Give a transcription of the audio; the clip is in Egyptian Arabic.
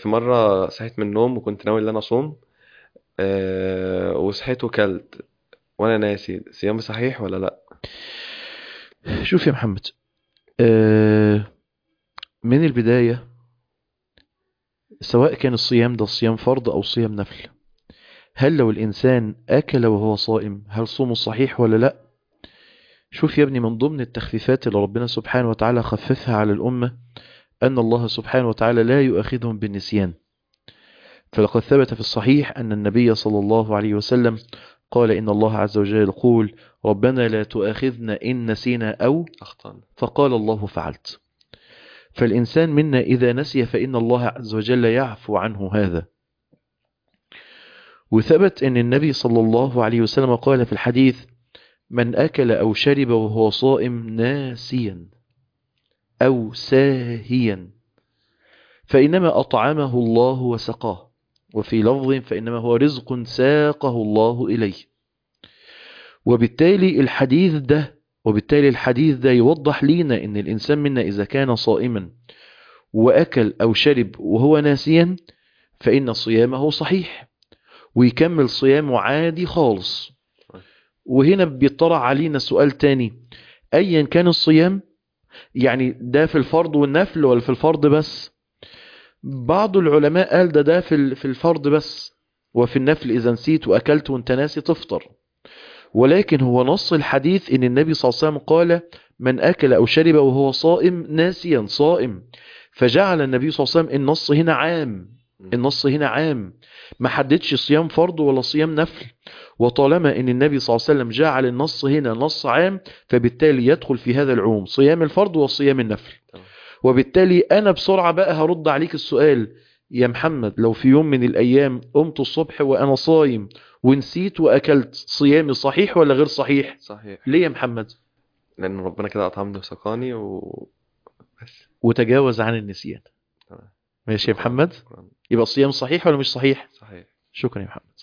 في مرة صحيت من النوم وكنت ناوي ان انا اصوم آه، وصحيت وكلت وانا ناسي صيامي صحيح ولا لا شوف يا محمد آه، من البداية سواء كان الصيام ده صيام فرض أو صيام نفل هل لو الإنسان أكل وهو صائم هل صومه صحيح ولا لا شوف يا ابني من ضمن التخفيفات اللي ربنا سبحانه وتعالى خففها على الأمة أن الله سبحانه وتعالى لا يؤاخذهم بالنسيان فلقد ثبت في الصحيح أن النبي صلى الله عليه وسلم قال إن الله عز وجل يقول ربنا لا تؤاخذنا إن نسينا أو اخطأنا فقال الله فعلت فالإنسان منا إذا نسي فإن الله عز وجل يعفو عنه هذا وثبت أن النبي صلى الله عليه وسلم قال في الحديث من أكل أو شرب وهو صائم ناسيا أو ساهيا فإنما أطعمه الله وسقاه وفي لفظ فإنما هو رزق ساقه الله إليه وبالتالي الحديث ده وبالتالي الحديث ده يوضح لينا ان الانسان منا اذا كان صائما واكل او شرب وهو ناسيا فان صيامه صحيح ويكمل صيامه عادي خالص وهنا بيطرح علينا سؤال تاني ايا كان الصيام يعني ده في الفرض والنفل ولا في الفرض بس بعض العلماء قال ده ده في ال- في الفرض بس وفي النفل اذا نسيت واكلت وانت ناسي تفطر ولكن هو نص الحديث ان النبي صلى الله عليه وسلم قال من اكل او شرب وهو صائم ناسيا صائم فجعل النبي صلى الله عليه وسلم النص هنا عام النص هنا عام ما حددش صيام فرض ولا صيام نفل وطالما ان النبي صلى الله عليه وسلم جعل النص هنا نص عام فبالتالي يدخل في هذا العموم صيام الفرض وصيام النفل تمام. وبالتالي انا بسرعة بقى هرد عليك السؤال يا محمد لو في يوم من الايام قمت الصبح وانا صايم ونسيت واكلت صيامي صحيح ولا غير صحيح صحيح ليه يا محمد لان ربنا كده اطعمني وسقاني و بس وتجاوز عن النسيان تمام ماشي يا محمد شكراً. يبقى الصيام صحيح ولا مش صحيح صحيح شكرا يا محمد